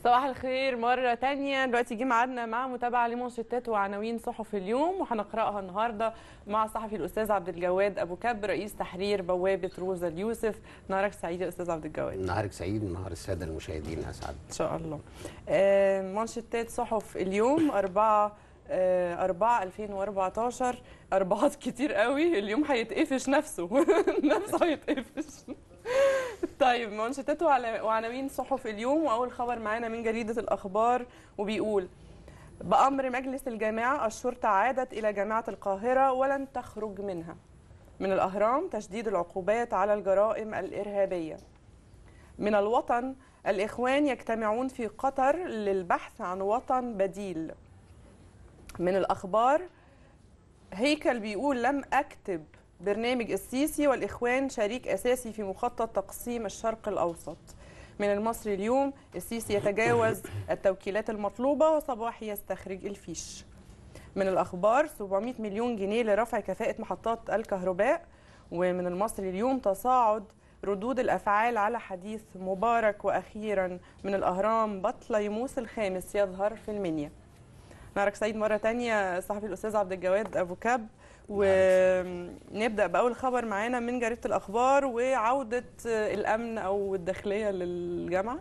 صباح الخير مرة تانية دلوقتي جه ميعادنا مع متابعة لمنشطات وعناوين صحف اليوم وهنقرأها النهاردة مع الصحفي الأستاذ عبد الجواد أبو كب رئيس تحرير بوابة روزا اليوسف نهارك سعيد يا أستاذ عبد الجواد نهارك سعيد ونهار الساده المشاهدين اسعد إن شاء الله آه، منشطات صحف اليوم أربعة آه، أربعة 2014 أربعات كتير قوي اليوم هيتقفش نفسه نفسه هيتقفش طيب منشطات وعلا- وعناوين صحف اليوم وأول خبر معانا من جريدة الأخبار وبيقول بأمر مجلس الجامعة الشرطة عادت إلى جامعة القاهرة ولن تخرج منها من الأهرام تشديد العقوبات على الجرائم الإرهابية من الوطن الإخوان يجتمعون في قطر للبحث عن وطن بديل من الأخبار هيكل بيقول لم أكتب برنامج السيسي والإخوان شريك أساسي في مخطط تقسيم الشرق الأوسط من المصري اليوم السيسي يتجاوز التوكيلات المطلوبة وصباح يستخرج الفيش من الأخبار 700 مليون جنيه لرفع كفاءة محطات الكهرباء ومن المصري اليوم تصاعد ردود الأفعال على حديث مبارك وأخيرا من الأهرام بطليموس الخامس يظهر في المنيا نهارك سعيد مرة تانية صاحبي الأستاذ عبد الجواد أبو كب ونبدأ بأول خبر معانا من جريدة الأخبار وعودة الأمن أو الداخلية للجامعة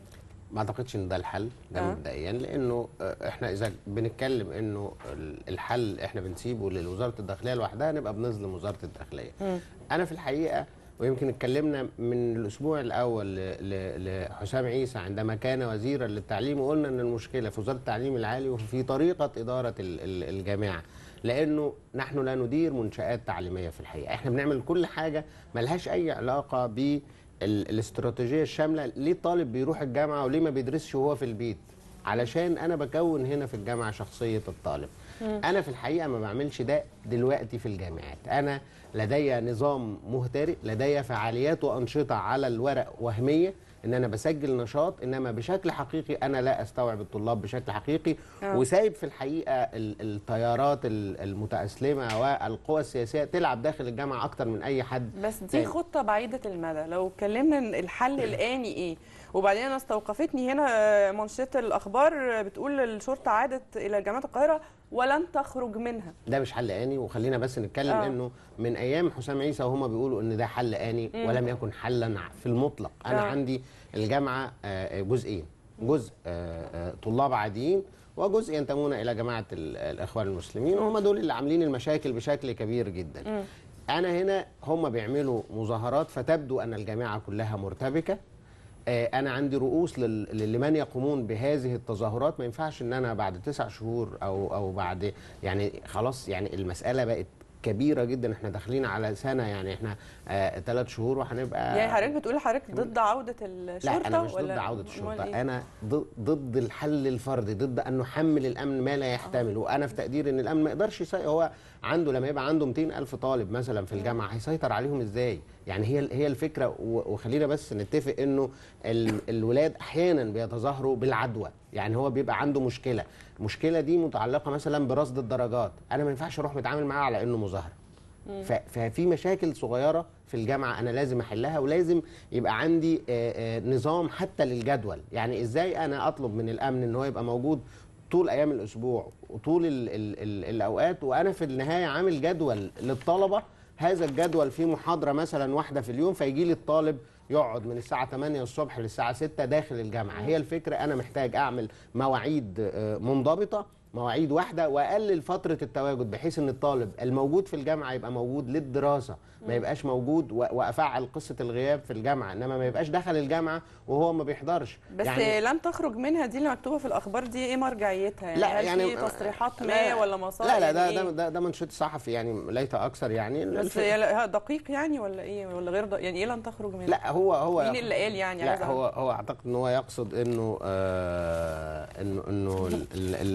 ما اعتقدش ان ده الحل ده آه. مبدئيا لانه آه، احنا اذا بنتكلم انه ال- الحل احنا بنسيبه لوزاره الداخليه لوحدها نبقى بنظلم وزاره الداخليه مم. انا في الحقيقه ويمكن اتكلمنا من الاسبوع الاول ل- ل- لحسام عيسى عندما كان وزيرا للتعليم وقلنا ان المشكله في وزاره التعليم العالي وفي طريقه اداره ال- ال- الجامعه لانه نحن لا ندير منشات تعليميه في الحقيقه احنا بنعمل كل حاجه ملهاش اي علاقه ب الاستراتيجيه الشامله ليه الطالب بيروح الجامعه وليه ما بيدرسش وهو في البيت علشان انا بكون هنا في الجامعه شخصيه الطالب انا في الحقيقه ما بعملش ده دلوقتي في الجامعات انا لدي نظام مهترئ لدي فعاليات وانشطه على الورق وهميه ان انا بسجل نشاط انما بشكل حقيقي انا لا استوعب الطلاب بشكل حقيقي آه. وسايب في الحقيقه ال- التيارات ال- المتاسلمه والقوى السياسيه تلعب داخل الجامعه اكتر من اي حد بس دي تاني. خطة بعيدة المدى لو اتكلمنا إن الحل الآني إيه وبعدين أنا استوقفتني هنا آه، منشطة الأخبار آه، بتقول الشرطة عادت إلى جامعة القاهرة ولن تخرج منها ده مش حل آني وخلينا بس نتكلم آه. آه. انه من ايام حسام عيسى وهما بيقولوا ان ده حل آني مم. ولم يكن حلا في المطلق انا آه. آه. عندي الجامعه آه، جزئين جزء آه، آه، طلاب عاديين وجزء ينتمون الى جماعه ال- الاخوان المسلمين وهم دول اللي عاملين المشاكل بشكل كبير جدا مم. انا هنا هم بيعملوا مظاهرات فتبدو ان الجامعه كلها مرتبكه آه، انا عندي رؤوس لل- لمن يقومون بهذه التظاهرات ما ينفعش ان انا بعد تسع شهور او او بعد يعني خلاص يعني المساله بقت كبيره جدا احنا داخلين على سنه يعني احنا ثلاث شهور وهنبقى يعني حضرتك بتقول حضرتك ضد عودة الشرطة لا انا مش ضد ولا عوده أمال الشرطه إيه؟ انا ضد- ضد الحل الفردي ضد ان نحمل الامن ما لا يحتمل وانا في تقدير ان الامن ما يقدرش يسيطر هو عنده لما يبقى عنده 200 الف طالب مثلا في الجامعه هيسيطر عليهم ازاي يعني هي هي الفكره و- وخلينا بس نتفق انه ال- الولاد احيانا بيتظاهروا بالعدوى يعني هو بيبقى عنده مشكله المشكله دي متعلقه مثلا برصد الدرجات انا ما ينفعش اروح متعامل معاه على انه مظاهره ف- ففي مشاكل صغيره في الجامعه انا لازم احلها ولازم يبقى عندي آه، آه، نظام حتى للجدول يعني ازاي انا اطلب من الامن ان هو يبقى موجود طول ايام الاسبوع وطول ال ال ال الاوقات وانا في النهايه عامل جدول للطلبه هذا الجدول فيه محاضره مثلا واحده في اليوم فيجي لي الطالب يقعد من الساعة 8 الصبح للساعة 6 داخل الجامعة هي الفكرة أنا محتاج أعمل مواعيد آه، منضبطة مواعيد واحده واقلل فتره التواجد بحيث ان الطالب الموجود في الجامعه يبقى موجود للدراسه ما يبقاش موجود و- وافعل قصه الغياب في الجامعه انما ما يبقاش دخل الجامعه وهو ما بيحضرش بس يعني لن تخرج منها دي اللي مكتوبة في الأخبار دي إيه مرجعيتها يعني لا هل يعني في تصريحات ما لا ولا مصادر لا لا ده يعني ده إيه؟ ده, ده منشط صحفي يعني ليس اكثر يعني بس الف- هي لا- دقيق يعني ولا إيه ولا غير دقيق يعني إيه لن تخرج منها لا هو هو مين اللي قال يعني عايزة لا هو هو اعتقد ان هو يقصد انه آه انه انه ال- ال- المجلس الجامعه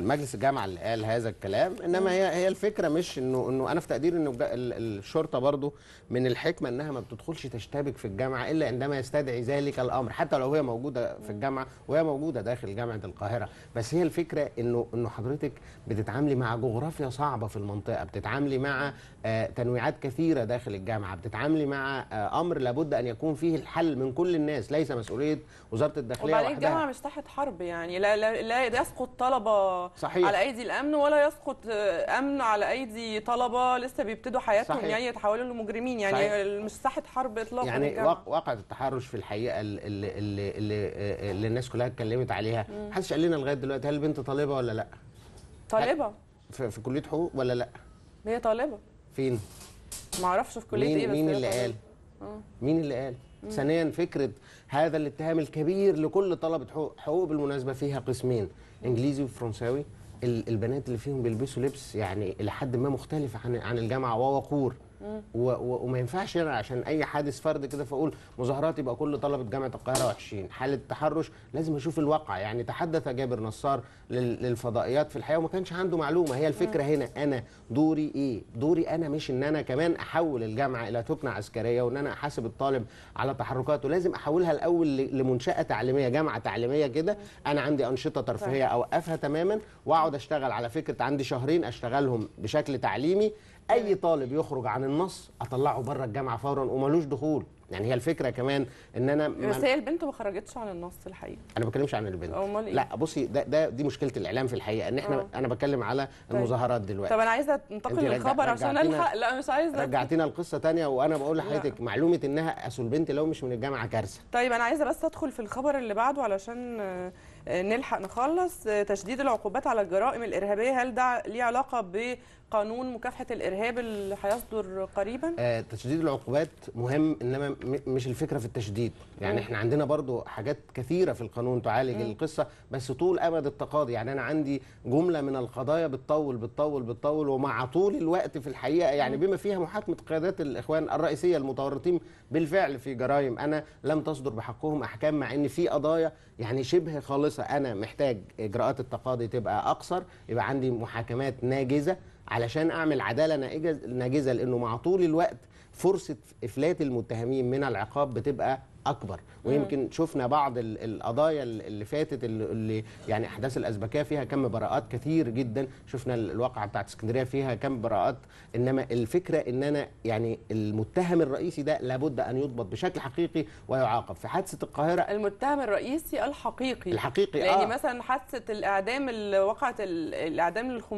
الجامعه اللي قال هذا الكلام انما هي هي الفكره مش انه انه انا في تقديري انه الج- ال- الشرطه برضو من الحكمه انها ما بتدخلش تشتبك في الجامعه الا عندما يستدعي ذلك الامر حتى لو هي موجوده في الجامعه وهي موجوده داخل جامعه القاهره بس هي الفكره انه انه حضرتك بتتعاملي مع جغرافيا صعبه في المنطقه بتتعاملي مع آه، تنويعات كثيره داخل الجامعه بتتعاملي مع آه، امر لابد ان يكون فيه الحل من كل الناس ليس مسؤوليه وزاره الداخليه وبعدين وحدها الجامعه مش تحت حرب يعني لا لا, لا يسقط طلبه صحيح. على ايدي الامن ولا يسقط آه، امن على ايدي طلبه لسه بيبتدوا حياتهم صحيح. يعني يتحولوا لمجرمين يعني صحيح. مش ساحه حرب اطلاقا يعني الجامعة. واق- واقعة التحرش في الحقيقة اللي, اللي, اللي, اللي الناس كلها اتكلمت عليها محدش قال لنا لغاية دلوقتي هل البنت طالبة ولا لا طالبه في, في كلية حقوق ولا لا هي طالبه فين ما اعرفش في كليه مين, ايه بس مين هي اللي طالبة. قال آه. مين اللي قال ثانيا فكرة هذا الاتهام الكبير لكل طلبة حقوق حقوق بالمناسبة فيها قسمين انجليزي وفرنساوي ال- البنات اللي فيهم بيلبسوا لبس يعني الى حد ما مختلف عن عن الجامعه ووقور و و وما ينفعش انا عشان اي حادث فرد كده فاقول مظاهرات يبقى كل طلبه جامعه القاهره وحشين حاله تحرش لازم اشوف الواقع يعني تحدث جابر نصار لل- للفضائيات في الحقيقه وما كانش عنده معلومه هي الفكره هنا انا دوري ايه دوري انا مش ان انا كمان احول الجامعه الى تكنه عسكريه وان انا احاسب الطالب على تحركاته لازم احولها الاول ل- لمنشاه تعليميه جامعه تعليميه كده انا عندي انشطه ترفيهيه اوقفها تماما واقعد اشتغل على فكره عندي شهرين اشتغلهم بشكل تعليمي اي طالب يخرج عن النص اطلعه بره الجامعه فورا وملوش دخول يعني هي الفكره كمان ان انا بس ما هي البنت ما خرجتش عن النص الحقيقه انا ما بتكلمش عن البنت أمال إيه؟ لا بصي ده, ده دي مشكله الاعلام في الحقيقه ان احنا آه. انا بتكلم على المظاهرات دلوقتي طب انا عايزه أنت انتقل رجع- للخبر عشان رجعتينا- الحق لا مش عايزه رجعتينا لقصه تانية وانا بقول لحضرتك معلومه انها اصل البنت لو مش من الجامعه كارثه طيب انا عايزه بس ادخل في الخبر اللي بعده علشان آه، آه، نلحق نخلص آه، تشديد العقوبات على الجرائم الارهابيه هل ده ليه علاقه بقانون مكافحه الارهاب اللي هيصدر قريبا آه، تشديد العقوبات مهم انما م- مش الفكره في التشديد يعني مم. احنا عندنا برضو حاجات كثيره في القانون تعالج القصه بس طول امد التقاضي يعني انا عندي جمله من القضايا بتطول بتطول بتطول ومع طول الوقت في الحقيقه يعني بما فيها محاكمه قيادات الاخوان الرئيسيه المتورطين بالفعل في جرائم انا لم تصدر بحقهم احكام مع ان في قضايا يعني شبه خالصه انا محتاج اجراءات التقاضي تبقى اقصر يبقى عندي محاكمات ناجزه علشان اعمل عداله ناجزه ناجزه لانه مع طول الوقت فرصه افلات المتهمين من العقاب بتبقى اكبر ويمكن شفنا بعض ال- القضايا ال- اللي فاتت اللي, اللي يعني احداث الازبكيه فيها كم براءات كثير جدا شفنا ال- الواقعه بتاعت اسكندريه فيها كم براءات انما الفكره ان انا يعني المتهم الرئيسي ده لابد ان يضبط بشكل حقيقي ويعاقب في حادثه القاهره المتهم الرئيسي الحقيقي الحقيقي يعني آه. مثلا حادثه الاعدام اللي وقعت ال- الاعدام لل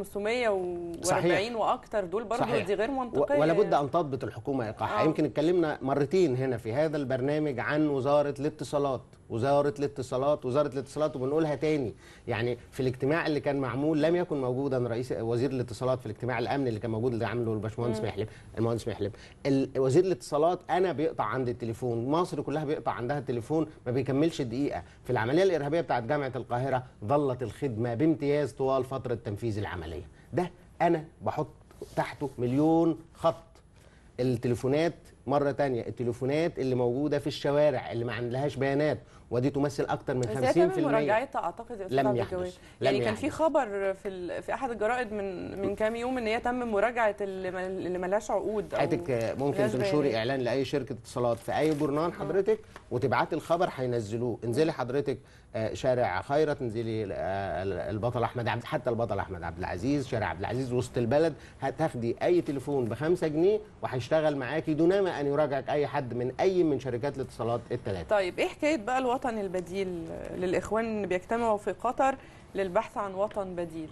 540 صحيح. واكتر دول برضه صحيح. دي غير منطقيه و- ولا بد يعني. ان تضبط الحكومه ايقاعها آه. يمكن اتكلمنا مرتين هنا في هذا البرنامج عن وزاره الاتصالات وزاره الاتصالات وزاره الاتصالات وبنقولها تاني يعني في الاجتماع اللي كان معمول لم يكن موجودا رئيس وزير الاتصالات في الاجتماع الامني اللي كان موجود اللي عامله الباشمهندس محلب المهندس محلب ال- وزير الاتصالات انا بيقطع عندي التليفون مصر كلها بيقطع عندها التليفون ما بيكملش دقيقه في العمليه الارهابيه بتاعت جامعه القاهره ظلت الخدمه بامتياز طوال فتره تنفيذ العمليه ده انا بحط تحته مليون خط التليفونات مرة تانية التليفونات اللي موجودة في الشوارع اللي ما عندهاش بيانات ودي تمثل أكتر من بس هي تم 50% مراجعتها اعتقد يا أستاذ لم عبد يحدث. الجواد. لم يعني كان في يحدث. خبر في ال... في احد الجرائد من من كام يوم ان هي تم مراجعه اللي ما... اللي ملهاش عقود أو حضرتك ممكن ملهاش تنشري بيانات. اعلان لاي شركه اتصالات في اي جورنال حضرتك وتبعتي الخبر هينزلوه انزلي حضرتك آه، شارع خيرت انزلي آه، البطل احمد عبد حتى البطل احمد عبد العزيز شارع عبد العزيز وسط البلد هتاخدي اي تليفون ب 5 جنيه وهيشتغل معاكي دونما ان يراجعك اي حد من اي من شركات الاتصالات الثلاثه طيب ايه حكايه بقى الوطن البديل للاخوان اللي بيجتمعوا في قطر للبحث عن وطن بديل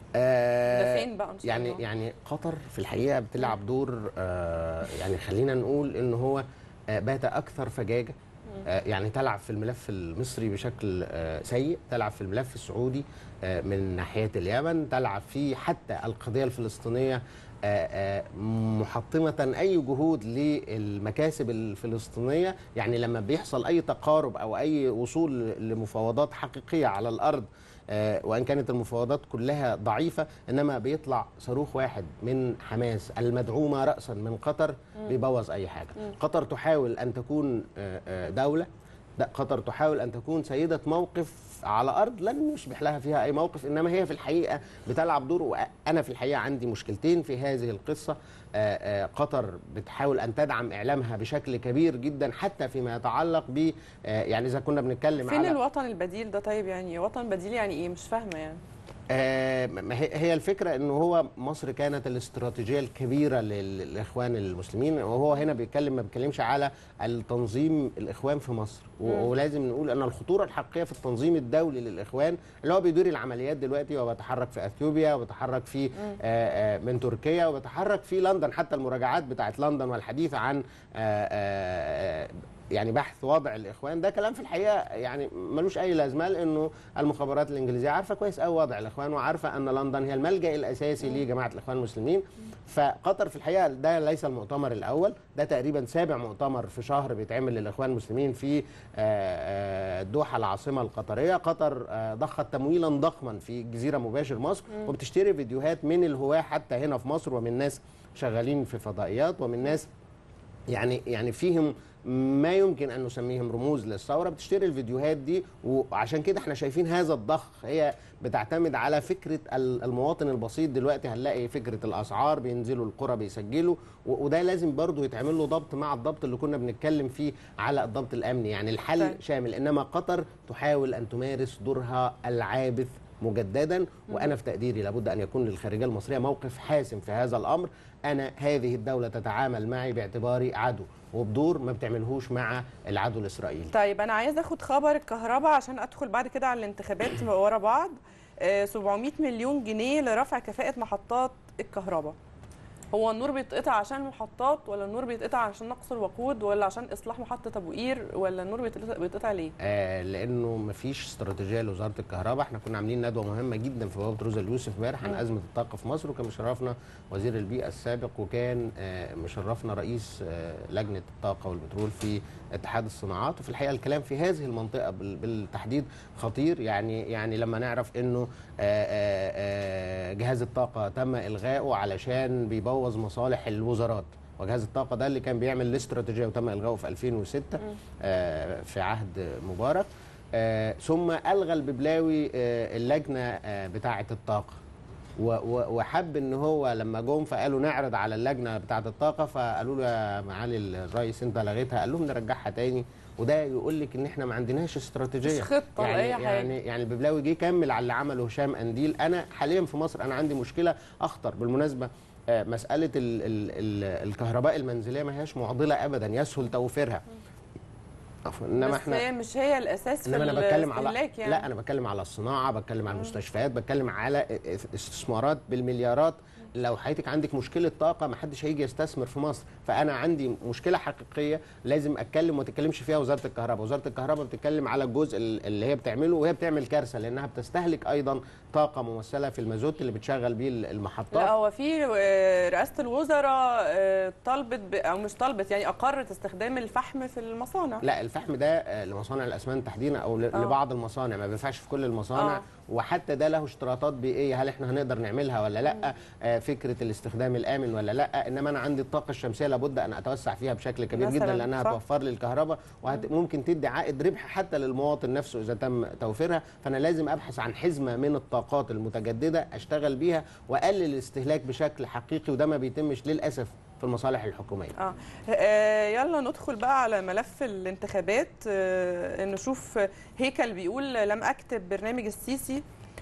آه، ده فين بقى ان شاء يعني الله يعني قطر في الحقيقه بتلعب دور آه يعني خلينا نقول ان هو آه بات اكثر فجاجه آه يعني تلعب في الملف المصري بشكل آه سيء تلعب في الملف السعودي آه من ناحيه اليمن تلعب فيه حتى القضيه الفلسطينيه آه، آه، محطمة أي جهود للمكاسب الفلسطينية يعني لما بيحصل أي تقارب أو أي وصول لمفاوضات حقيقية على الأرض آه، وان كانت المفاوضات كلها ضعيفه انما بيطلع صاروخ واحد من حماس المدعومه راسا من قطر بيبوظ اي حاجه قطر تحاول ان تكون آه، آه، دوله لا قطر تحاول ان تكون سيده موقف على ارض لن يشبح لها فيها اي موقف انما هي في الحقيقه بتلعب دور وانا في الحقيقه عندي مشكلتين في هذه القصه آه، آه، قطر بتحاول ان تدعم اعلامها بشكل كبير جدا حتى فيما يتعلق ب آه، يعني اذا كنا بنتكلم فين على الوطن البديل ده طيب يعني وطن بديل يعني ايه مش فاهمه يعني آه، ما هي هي الفكره انه هو مصر كانت الاستراتيجيه الكبيره لل- للاخوان المسلمين وهو هنا بيتكلم ما بيتكلمش على التنظيم الاخوان في مصر و- مم. ولازم نقول ان الخطوره الحقيقيه في التنظيم الدولي للاخوان اللي هو بيدير العمليات دلوقتي وبيتحرك في اثيوبيا وبيتحرك في آه، آه، من تركيا وبيتحرك في لندن حتى المراجعات بتاعت لندن والحديث عن آه، آه، يعني بحث وضع الاخوان ده كلام في الحقيقه يعني ملوش اي لازمه لانه المخابرات الانجليزيه عارفه كويس قوي وضع الاخوان وعارفه ان لندن هي الملجا الاساسي لجماعه الاخوان المسلمين فقطر في الحقيقه ده ليس المؤتمر الاول ده تقريبا سابع مؤتمر في شهر بيتعمل للاخوان المسلمين في آه، آه، الدوحه العاصمه القطريه قطر آه، ضخت تمويلا ضخما في جزيره مباشر مصر وبتشتري فيديوهات من الهواه حتى هنا في مصر ومن ناس شغالين في فضائيات ومن ناس يعني يعني فيهم ما يمكن ان نسميهم رموز للثوره بتشتري الفيديوهات دي وعشان كده احنا شايفين هذا الضخ هي بتعتمد على فكره ال- المواطن البسيط دلوقتي هنلاقي فكره الاسعار بينزلوا القرى بيسجلوا و- وده لازم برضه يتعمل له ضبط مع الضبط اللي كنا بنتكلم فيه على الضبط الامني يعني الحل طيب. شامل انما قطر تحاول ان تمارس دورها العابث مجددا وانا في تقديري لابد ان يكون للخارجيه المصريه موقف حاسم في هذا الامر انا هذه الدوله تتعامل معي باعتباري عدو وبدور ما بتعملهوش مع العدو الاسرائيلي طيب انا عايز اخد خبر الكهرباء عشان ادخل بعد كده على الانتخابات ورا بعض آه، 700 مليون جنيه لرفع كفاءة محطات الكهرباء هو النور بيتقطع عشان المحطات ولا النور بيتقطع عشان نقص الوقود ولا عشان اصلاح محطة ابو قير ولا النور بيتقطع, بيتقطع ليه؟ آه لانه مفيش استراتيجيه لوزاره الكهرباء احنا كنا عاملين ندوه مهمه جدا في بوابه روزا اليوسف امبارح عن مم. ازمه الطاقه في مصر وكان مشرفنا وزير البيئه السابق وكان آه مشرفنا رئيس آه لجنه الطاقه والبترول في اتحاد الصناعات وفي الحقيقه الكلام في هذه المنطقه بال- بالتحديد خطير يعني يعني لما نعرف انه آه، آه، آه، جهاز الطاقه تم الغائه علشان بيبوظ مصالح الوزارات وجهاز الطاقه ده اللي كان بيعمل الاستراتيجيه وتم الغائه في 2006 آه، في عهد مبارك آه، ثم الغى الببلاوي آه، اللجنه آه، بتاعه الطاقه و- و- وحب ان هو لما جم فقالوا نعرض على اللجنه بتاعه الطاقه فقالوا له يا معالي الرئيس انت لغيتها قال لهم نرجعها تاني وده يقول لك ان احنا ما عندناش استراتيجيه مش خطة يعني لأي حاجة. يعني يعني الببلاوي جه كمل على اللي عمله هشام انديل انا حاليا في مصر انا عندي مشكله اخطر بالمناسبه آه، مساله ال ال ال الكهرباء المنزليه ما هياش معضله ابدا يسهل توفيرها عفوا انما بس احنا هي مش هي الاساس في انما انا بتكلم على الاستهلاك يعني لا انا بتكلم على الصناعه بتكلم على المستشفيات بتكلم على استثمارات بالمليارات لو حضرتك عندك مشكله طاقه ما حدش هيجي يستثمر في مصر فانا عندي مشكله حقيقيه لازم اتكلم وما تتكلمش فيها وزاره الكهرباء وزاره الكهرباء بتتكلم على الجزء ال- اللي هي بتعمله وهي بتعمل كارثه لانها بتستهلك ايضا طاقه ممثله في المازوت اللي بتشغل بيه المحطات لا هو في آه، رئاسة الوزراء آه، طلبت ب- او مش طلبت يعني اقرت استخدام الفحم في المصانع لا الفحم ده آه، لمصانع الاسمنت تحديدا او ل- آه. لبعض المصانع ما بينفعش في كل المصانع آه. وحتى ده له اشتراطات بيئيه هل احنا هنقدر نعملها ولا لا آه فكره الاستخدام الامن ولا لا انما انا عندي الطاقه الشمسيه لابد ان اتوسع فيها بشكل كبير جدا مثلاً، لانها صح. هتوفر لي الكهرباء وممكن تدي عائد ربح حتى للمواطن نفسه اذا تم توفيرها فانا لازم ابحث عن حزمه من الطاقات المتجدده اشتغل بيها واقلل الاستهلاك بشكل حقيقي وده ما بيتمش للاسف في المصالح الحكوميه اه آه، يلا ندخل بقى على ملف الانتخابات آه، نشوف هيكل بيقول لم اكتب برنامج السيسي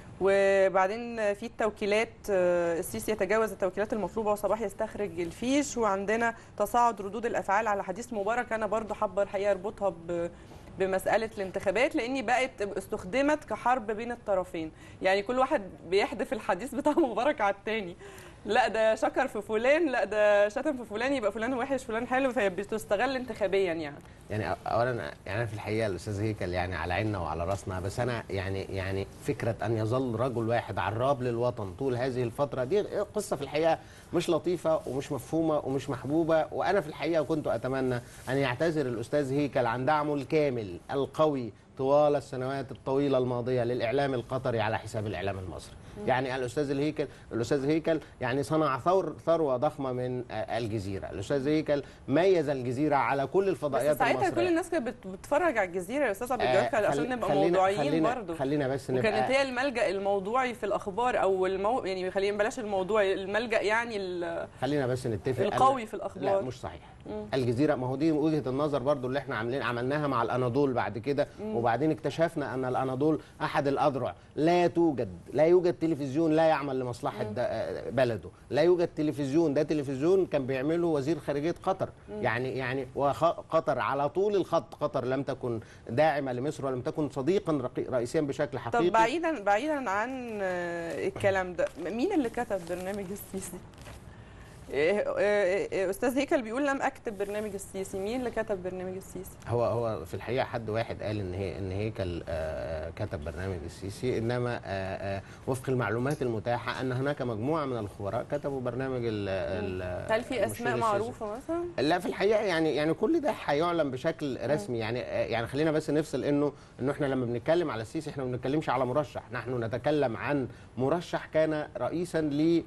وبعدين في التوكيلات آه، السيسي يتجاوز التوكيلات المطلوبه وصباح يستخرج الفيش وعندنا تصاعد ردود الافعال على حديث مبارك انا برضو حابه الحقيقه اربطها ب بمساله الانتخابات لاني بقت استخدمت كحرب بين الطرفين يعني كل واحد بيحدف الحديث بتاع مبارك على التاني لا ده شكر في فلان لا ده شتم في فلان يبقى فلان وحش فلان حلو فهي بتستغل انتخابيا يعني يعني اولا يعني انا في الحقيقه الاستاذ هيكل يعني على عيننا وعلى راسنا بس انا يعني يعني فكره ان يظل رجل واحد عراب للوطن طول هذه الفتره دي قصه في الحقيقه مش لطيفه ومش مفهومه ومش محبوبه وانا في الحقيقه كنت اتمنى ان يعتذر الاستاذ هيكل عن دعمه الكامل القوي طوال السنوات الطويله الماضيه للاعلام القطري على حساب الاعلام المصري يعني الاستاذ الهيكل الاستاذ هيكل يعني صنع ثور ثروه ضخمه من آه، الجزيره الاستاذ هيكل ميز الجزيره على كل بس الفضائيات ساعتها المصريه كل الناس كانت بت- بتتفرج على الجزيره يا استاذ عبد آه، الجواد خلي- عشان نبقى خلينا- موضوعيين خلينا برضه خلينا بس وكانت نبقى هي الملجا الموضوعي في الاخبار او المو... يعني خلينا بلاش الموضوعي الملجا يعني ال- خلينا بس نتفق القوي أن- في الأخبار. لا مش صحيح الجزيره ما هو دي وجهه النظر برضو اللي احنا عاملين عملناها مع الاناضول بعد كده وبعدين اكتشفنا ان الاناضول احد الاذرع لا توجد لا يوجد تلفزيون لا يعمل لمصلحه د- آه، بلده لا يوجد تلفزيون ده تلفزيون كان بيعمله وزير خارجيه قطر يعني يعني وقطر على طول الخط قطر لم تكن داعمه لمصر ولم تكن صديقا رقي- رئيسيا بشكل حقيقي طب بعيدا بعيدا عن آه، الكلام ده مين اللي كتب برنامج السيسي؟ إيه- إيه- إيه، استاذ هيكل بيقول لم اكتب برنامج السيسي مين اللي كتب برنامج السيسي هو هو في الحقيقه حد واحد قال ان هي ان هيكل آه، كتب برنامج السيسي انما آه، آه، وفق المعلومات المتاحه ان هناك مجموعه من الخبراء كتبوا برنامج ال ال- هل في المشير اسماء السيسي. معروفه مثلا لا في الحقيقه يعني يعني كل ده هيعلن بشكل رسمي يعني آه، يعني خلينا بس نفصل انه انه احنا لما بنتكلم على السيسي احنا ما بنتكلمش على مرشح نحن نتكلم عن مرشح كان رئيسا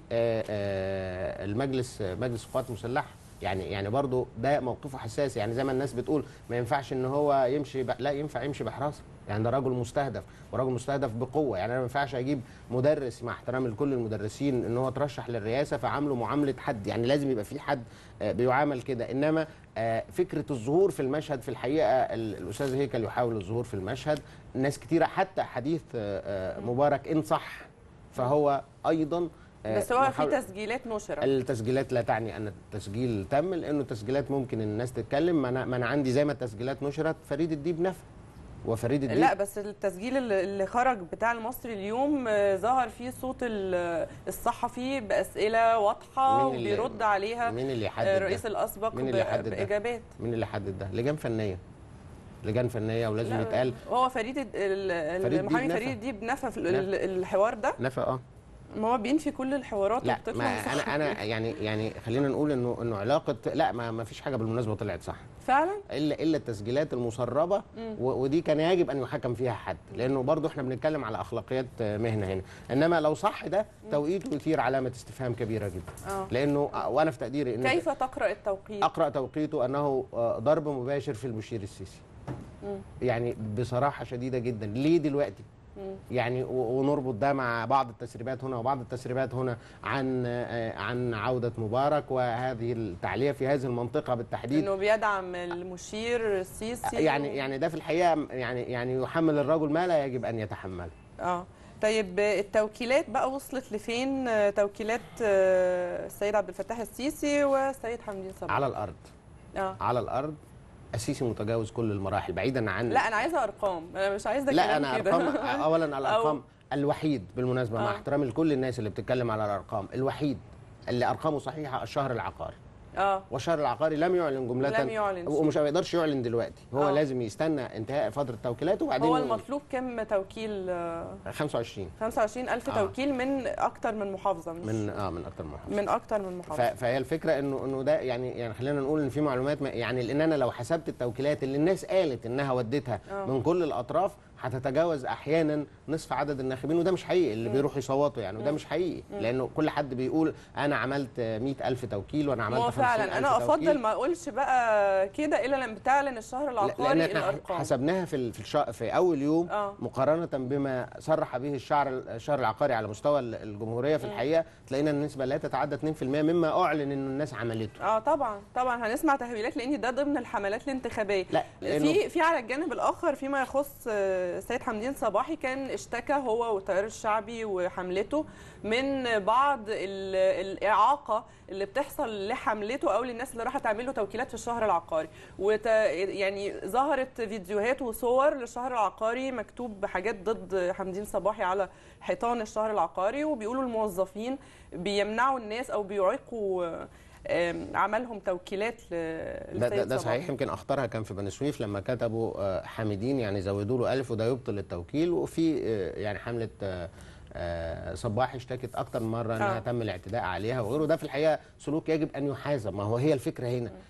للمجلس مجلس القوات المسلحه يعني يعني برضه ده موقفه حساس يعني زي ما الناس بتقول ما ينفعش ان هو يمشي ب... لا ينفع يمشي بحراسه يعني ده راجل مستهدف وراجل مستهدف بقوه يعني انا ما ينفعش اجيب مدرس مع احترامي لكل المدرسين ان هو ترشح للرئاسه فعامله معامله حد يعني لازم يبقى في حد آه، بيعامل كده انما آه، فكره الظهور في المشهد في الحقيقه ال- الاستاذ هيكل يحاول الظهور في المشهد ناس كتيره حتى حديث آه، آه، مبارك ان صح فهو ايضا آه، بس هو في محاول- تسجيلات نشرت التسجيلات لا تعني ان التسجيل تم لانه التسجيلات ممكن الناس تتكلم ما انا ما انا عندي زي ما التسجيلات نشرت فريد الديب نفى وفريد الديب لا بس التسجيل اللي اللي خرج بتاع المصري اليوم آه، ظهر فيه صوت ال- الصحفي باسئله واضحه مين اللي- وبيرد عليها مين اللي آه، يحدد الرئيس ده؟ الاسبق مين ب- اللي يحدد ده؟ باجابات مين اللي حدد ده لجان فنيه لجان فنيه ولازم لا، يتقال هو فريد الد- ال- فريد المحامي ديب نفى. فريد ديب نفى في ال- ال- الحوار ده نفى اه ما هو بينفي كل الحوارات لا وبتطلع ما صح. انا انا يعني يعني خلينا نقول انه انه علاقه لا ما, ما فيش حاجه بالمناسبه طلعت صح فعلا الا الا التسجيلات المسربه و- ودي كان يجب ان يحكم فيها حد لانه برضو احنا بنتكلم على اخلاقيات آه، مهنه هنا انما لو صح ده توقيته يثير علامه استفهام كبيره جدا اه لانه آه، وانا في تقديري ان كيف تقرا التوقيت اقرا توقيته انه آه، ضرب مباشر في المشير السيسي مم. يعني بصراحه شديده جدا ليه دلوقتي مم. يعني و- ونربط ده مع بعض التسريبات هنا وبعض التسريبات هنا عن آه، عن عوده مبارك وهذه التعليق في هذه المنطقه بالتحديد انه بيدعم المشير السيسي يعني يعني ده في الحقيقه يعني يعني يحمل الرجل ما لا يجب ان يتحمله اه طيب التوكيلات بقى وصلت لفين آه، توكيلات آه، السيد عبد الفتاح السيسي والسيد حمدين صباحي على الارض اه على الارض السيسي متجاوز كل المراحل بعيدا عن لا انا عايزه ارقام انا مش عايزه لا كلام انا كده. ارقام اولا الارقام الوحيد بالمناسبه مع آه. احترامي لكل الناس اللي بتتكلم على الارقام الوحيد اللي ارقامه صحيحه الشهر العقاري اه والشهر العقاري لم يعلن جمله لم يعلن شيء. ومش هيقدرش يعلن دلوقتي هو آه. لازم يستنى انتهاء فتره توكيلاته وبعدين هو يقول. المطلوب كم توكيل آه، 25 25000 آه. توكيل من اكتر من محافظه مش من اه من اكتر من محافظه من اكتر من ف- محافظه فهي الفكره انه انه ده يعني يعني خلينا نقول ان في معلومات ما يعني لان انا لو حسبت التوكيلات اللي الناس قالت انها ودتها آه. من كل الاطراف هتتجاوز احيانا نصف عدد الناخبين وده مش حقيقي اللي بيروحوا يصوتوا يعني وده مش حقيقي لانه كل حد بيقول انا عملت 100000 توكيل وانا عملت هو 50000 فعلا انا افضل توكيل. ما اقولش بقى كده الا لما بتعلن الشهر لا- العقاري لان احنا الارقام حسبناها في ال- في الشا... في اول يوم آه. مقارنه بما صرح به الشعر الشهر العقاري على مستوى ال- الجمهوريه في الحقيقه تلاقينا النسبه لا تتعدى 2% مما اعلن انه الناس عملته اه طبعا طبعا هنسمع تهويلات لان ده ضمن الحملات الانتخابيه لا لانه في في على الجانب الاخر فيما يخص آه، السيد حمدين صباحي كان اشتكى هو والتيار الشعبي وحملته من بعض ال- الاعاقه اللي بتحصل لحملته او للناس اللي راحت تعمل له توكيلات في الشهر العقاري وت يعني ظهرت فيديوهات وصور للشهر العقاري مكتوب حاجات ضد حمدين صباحي على حيطان الشهر العقاري وبيقولوا الموظفين بيمنعوا الناس او بيعيقوا آه، آم، عملهم توكيلات ل- ده, ده, للسيد ده صباحي. صحيح يمكن اخطرها كان في بني سويف لما كتبوا آه، حامدين يعني زودوا له ألف وده يبطل التوكيل وفي آه، يعني حمله آه، آه، صباحي اشتكت اكتر من مره انها آه. تم الاعتداء عليها وغيره ده في الحقيقه سلوك يجب ان يحاسب ما هو هي الفكره هنا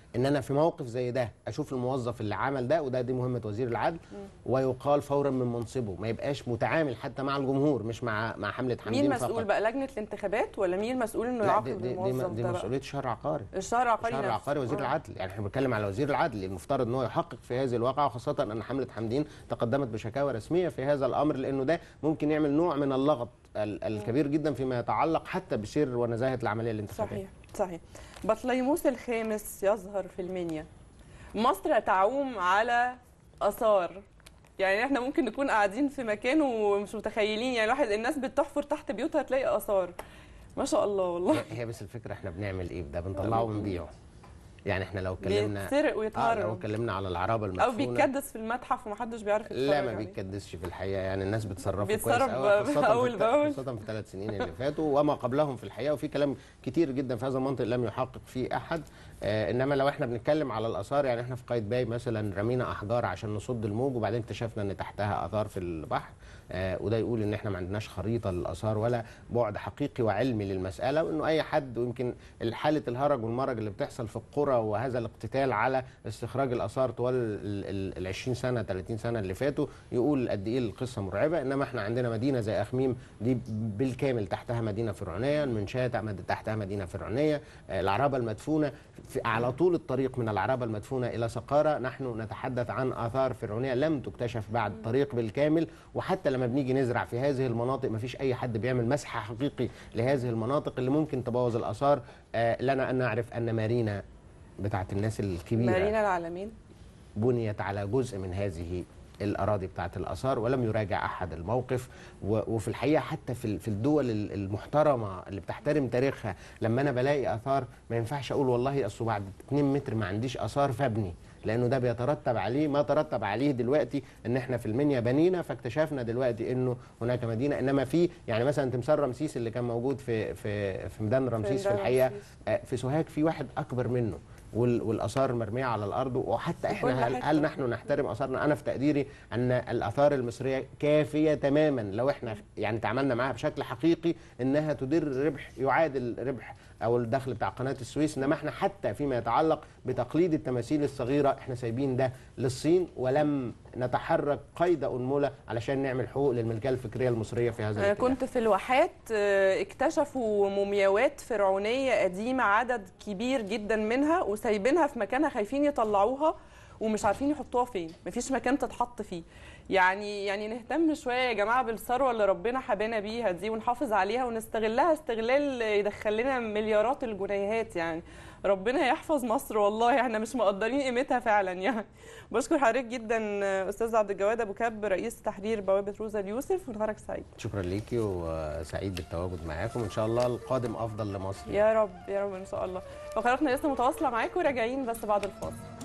ان انا في موقف زي ده اشوف الموظف اللي عمل ده وده دي مهمه وزير العدل ويقال فورا من منصبه ما يبقاش متعامل حتى مع الجمهور مش مع مع حمله حمدين مين فقط مسؤول بقى لجنه الانتخابات ولا مين مسؤول انه لا دي, يعاقب دي, دي, الموظف دي ده بقى؟ مسؤوليه الشهر العقاري الشهر العقاري الشهر نفسه. العقاري وزير آه. العدل يعني احنا بنتكلم على وزير العدل المفترض ان هو يحقق في هذه الواقعه وخاصه ان حمله حمدين تقدمت بشكاوى رسميه في هذا الامر لانه ده ممكن يعمل نوع من اللغط ال- الكبير جدا فيما يتعلق حتى بسير ونزاهه العمليه الانتخابيه صحيح صحيح بطليموس الخامس يظهر في المنيا مصر تعوم على اثار يعني احنا ممكن نكون قاعدين في مكان ومش متخيلين يعني الواحد الناس بتحفر تحت بيوتها تلاقي اثار ما شاء الله والله هي- هي بس الفكره احنا بنعمل ايه ده بنطلعه ونبيعه يعني احنا لو اتكلمنا بيتسرق اه لو ويتهرب اتكلمنا على العرابه او المدفونه بيتكدس في المتحف ومحدش بيعرف يتفرج لا ما عليه. بيتكدسش في الحقيقه يعني الناس بتصرفوا كويس بيتصرف قوي خاصه أول في الت- بأول. خاصه في الثلاث سنين اللي فاتوا وما قبلهم في الحقيقه وفي كلام كتير جدا في هذا المنطق لم يحقق فيه احد آه انما لو احنا بنتكلم على الاثار يعني احنا في قايتباي مثلا رمينا احجار عشان نصد الموج وبعدين اكتشفنا ان تحتها اثار في البحر آه وده يقول ان احنا ما عندناش خريطه للاثار ولا بعد حقيقي وعلمي للمساله وانه اي حد ويمكن حاله الهرج والمرج اللي بتحصل في القرى وهذا الاقتتال على استخراج الاثار طوال ال- ال 20 سنه 30 سنه اللي فاتوا يقول قد ايه القصه مرعبه انما احنا عندنا مدينه زي اخميم دي بالكامل تحتها مدينه فرعونيه المنشاه تحتها مدينه فرعونيه آه، العرابه المدفونه في على طول الطريق من العرابه المدفونه الى سقاره نحن نتحدث عن اثار فرعونيه لم تكتشف بعد الطريق بالكامل وحتى لما بنيجي نزرع في هذه المناطق ما فيش اي حد بيعمل مسح حقيقي لهذه المناطق اللي ممكن تبوظ الاثار آه، لنا ان نعرف ان مارينا بتاعت الناس الكبيره مارينا العالمين بنيت على جزء من هذه الاراضي بتاعت الاثار ولم يراجع احد الموقف و- وفي الحقيقه حتى في ال- في الدول ال- المحترمه اللي بتحترم تاريخها لما انا بلاقي اثار ما ينفعش اقول والله اصل بعد 2 متر ما عنديش اثار فابني لانه ده بيترتب عليه ما ترتب عليه دلوقتي ان احنا في المنيا بنينا فاكتشفنا دلوقتي انه هناك مدينه انما في يعني مثلا تمثال رمسيس اللي كان موجود في في في ميدان رمسيس في ميدان الحقيقه رمسيس. آه، في سوهاج في واحد اكبر منه وال- والاثار مرميه على الارض وحتى في احنا كل هل, حتة. هل نحن نحترم اثارنا انا في تقديري ان الاثار المصريه كافيه تماما لو احنا يعني تعاملنا معاها بشكل حقيقي انها تدر ربح يعادل ربح او الدخل بتاع قناه السويس انما احنا حتى فيما يتعلق بتقليد التماثيل الصغيره احنا سايبين ده للصين ولم نتحرك قيد انمله علشان نعمل حقوق للملكيه الفكريه المصريه في هذا انا الاتجاه. كنت في الواحات آه، اكتشفوا مومياوات فرعونيه قديمه عدد كبير جدا منها وسايبينها في مكانها خايفين يطلعوها ومش عارفين يحطوها فين مفيش مكان تتحط فيه يعني يعني نهتم شويه يا جماعه بالثروه اللي ربنا حبانا بيها دي ونحافظ عليها ونستغلها استغلال يدخل لنا مليارات الجنيهات يعني ربنا يحفظ مصر والله احنا مش مقدرين قيمتها فعلا يعني بشكر حضرتك جدا استاذ عبد الجواد ابو كاب رئيس تحرير بوابه روزا اليوسف ونهارك سعيد شكرا ليكي وسعيد بالتواجد معاكم ان شاء الله القادم افضل لمصر يا رب يا رب ان شاء الله فقراتنا لسه متواصله معاكم راجعين بس بعد الفاصل